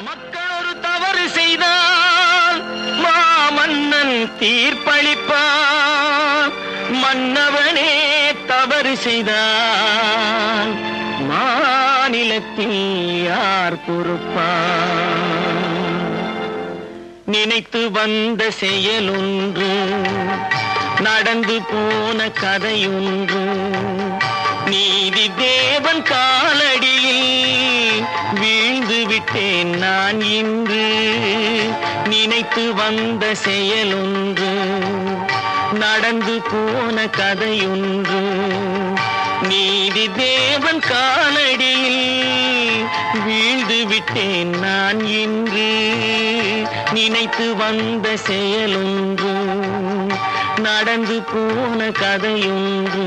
மக்கள் ஒரு தவறு செய்தால் மாமன்னன் தீர்ப்பளிப்பான் மன்னவனே தவறு செய்தால் மாநிலத்தில் யார் பொறுப்பான் நினைத்து வந்த செயலொன்று நடந்து போன கதையொன்று நீதி தேவன் காலடியில் வீழ்ந்து விட்டேன் நான் இன்று நினைத்து வந்த செயலொன்று நடந்து போன கதையொன்று நீதி தேவன் காலடியில் வீழ்ந்து விட்டேன் நான் இன்று நினைத்து வந்த செயலொன்று நடந்து போன கதையொன்று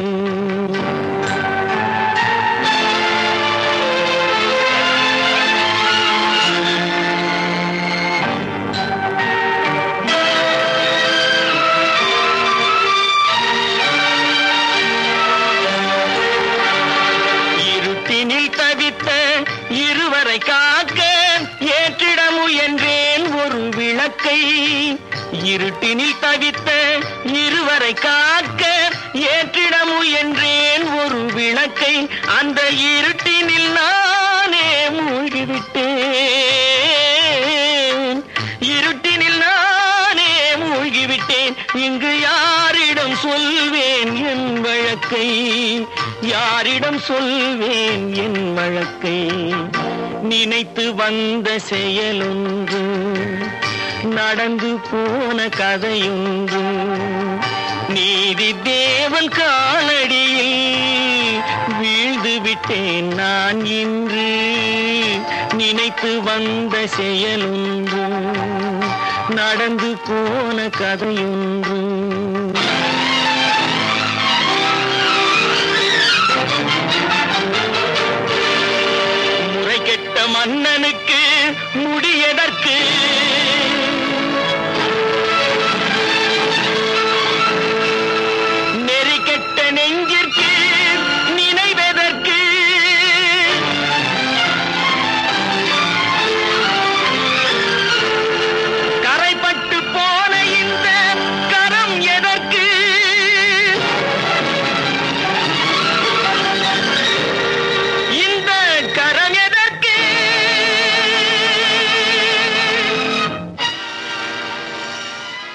இருட்டினில் தவித்த இருவரை காக்க ஏற்றிட முயன்றேன் ஒரு விளக்கை இருட்டினில் தவித்த இருவரை காக்க ஏற்றிட முயன்றேன் ஒரு விளக்கை அந்த இருட்டினில் நானே மூழ்கிவிட்டேன் இருட்டினில் நானே மூழ்கிவிட்டேன் இங்கு யாரிடம் சொல்வேன் என் வழக்கை யாரிடம் சொல்வேன் என் வழக்கை நினைத்து வந்த செயலொன்று நடந்து போன கதையொன்று நீதி தேவன் காலடியில் வீழ்ந்து விட்டேன் நான் இன்று நினைத்து வந்த செயலொன்று நடந்து போன கதையொன்று முறை கெட்ட மன்னனுக்கு முடியத